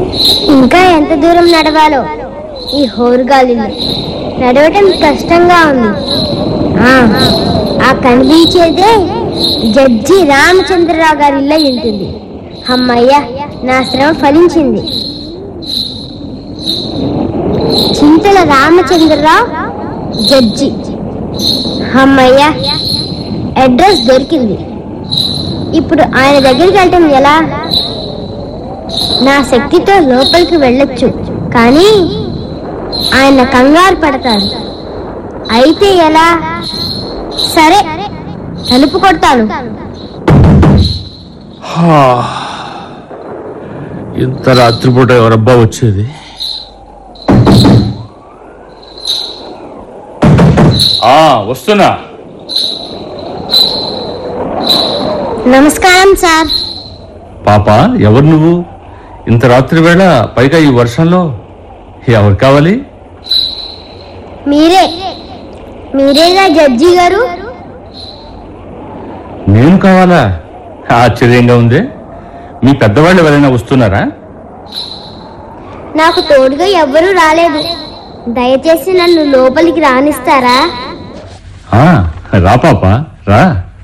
ఇంకా ఎంత దూరం నడవాలో ఈ హోరుగాలిలో నడవటం కష్టంగా ఉంది ఆ, ఆ కనిపించేదే జడ్జి రామచంద్రరావు గారి ఇల్లు అయి ఉంటుంది అమ్మయ్య నా శ్రమ ఫలించింది చింతల రామచంద్రరావు జడ్జి అమ్మయ్య అడ్రస్ దొరికింది ఇప్పుడు ఆయన దగ్గరికి వెళ్ళటం ఎలా నా శక్తితో లోపలికి వెళ్ళొచ్చు కానీ ఆయన కంగారు పడతారు అయితే ఎలా సరే తలుపు కొడతాను హా. ఇంత రాత్రిపూట ఎవరబ్బా వచ్చేది ఆ వస్తున్నా నమస్కారం సార్ పాప ఎవరు నువ్వు ఇంత రాత్రి వేళ పైగా ఈ వర్షంలో ఎవరు కావాలి మీరే మీరేగా జడ్జి గారు నేను కావాలా ఆశ్చర్యంగా ఉంది మీ పెద్దవాళ్ళు ఎవరైనా వస్తున్నారా నాకు తోడుగా ఎవ్వరూ రాలేదు దయచేసి నన్ను లోపలికి రానిస్తారా ఆ, రా పాప రా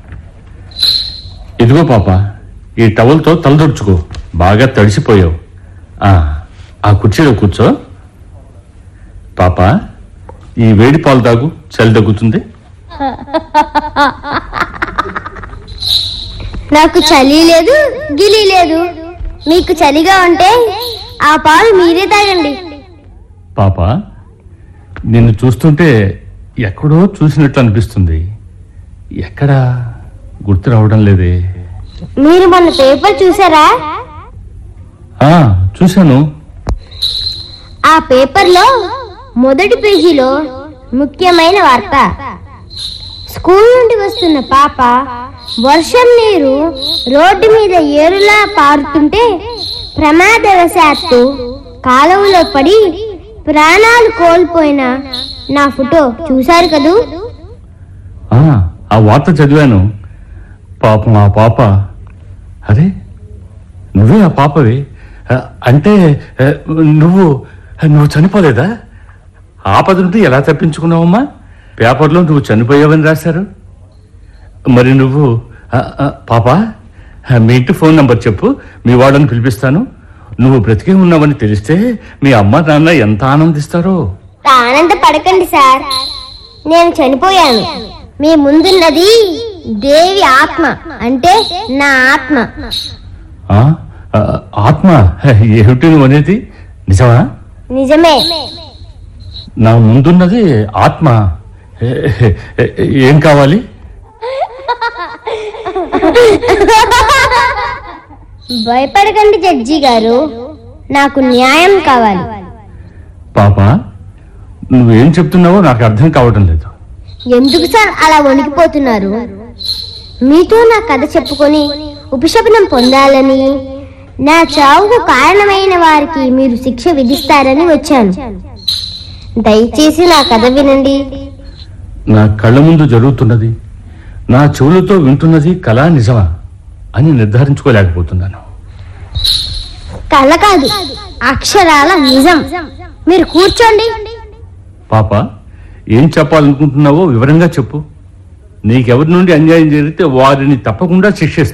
ఇదిగో పాప ఈ టవల్తో తలదొడుచుకో బాగా తడిసిపోయావు ఆ, ఆ కుర్చీలో కూర్చో పాప ఈ వేడి పాలు తాగు చలి తగ్గుతుంది నాకు చలి లేదు గిలి లేదు మీకు చలిగా ఉంటే ఆ పాలు మీరే తాగండి పాప నిన్ను చూస్తుంటే ఎక్కడో చూసినట్లు అనిపిస్తుంది ఎక్కడా గుర్తు రావడం లేదే మీరు మొన్న పేపర్ చూసారా ఆ చూశాను ఆ పేపర్లో మొదటి పేజీలో ముఖ్యమైన వార్త స్కూల్ నుండి వస్తున్న పాప వర్షం నీరు రోడ్డు మీద ఏరులా పారుతుంటే ప్రమాదవశాత్తు కాలువలో పడి ప్రాణాలు కోల్పోయిన నా ఫోటో చూశారు కదూ ఆ, ఆ వార్త చదివాను పాపం ఆ పాప అరే నువ్వే ఆ పాపవి ఆ, అంటే ఆ, నువ్వు నువ్వు చనిపోలేదా ఆపద నుండి ఎలా తప్పించుకున్నావమ్మా పేపర్లో నువ్వు చనిపోయావని రాశారు మరి నువ్వు ఆ, ఆ, పాప ఆ, మీ ఇంటి ఫోన్ నంబర్ చెప్పు మీ వాళ్ళని పిలిపిస్తాను నువ్వు బ్రతికే ఉన్నావని తెలిస్తే మీ అమ్మ నాన్న ఎంత ఆనందిస్తారో ఆనంద పడకండి సార్ నేను చనిపోయాను మీ ముందున్నది దేవి ఆత్మ అంటే నా ఆత్మ ఆ? ఆ, ఆత్మ ఏమిటి నువ్వు అనేది నిజమా నిజమే నా ముందున్నది ఆత్మ ఏ- ఏ- ఏం కావాలి భయపడకండి జడ్జి గారు నాకు న్యాయం కావాలి పాప నువ్వేం చెప్తున్నావో నాకు అర్థం కావటం లేదు ఎందుకు సార్ అలా వణికిపోతున్నారు మీతో నా కథ చెప్పుకొని ఉపశమనం పొందాలని నా చావుకు కారణమైన వారికి మీరు శిక్ష విధిస్తారని వచ్చాను దయచేసి నా కథ వినండి నా కళ్ళ ముందు జరుగుతున్నది నా చెవులతో వింటున్నది కళా నిజమా అని నిర్ధారించుకోలేకపోతున్నాను కళ కాదు అక్షరాల నిజం మీరు కూర్చోండి పాప ఏం చెప్పాలనుకుంటున్నావో వివరంగా చెప్పు నీకెవరి నుండి అన్యాయం జరిగితే వారిని తప్పకుండా శిక్షిస్తా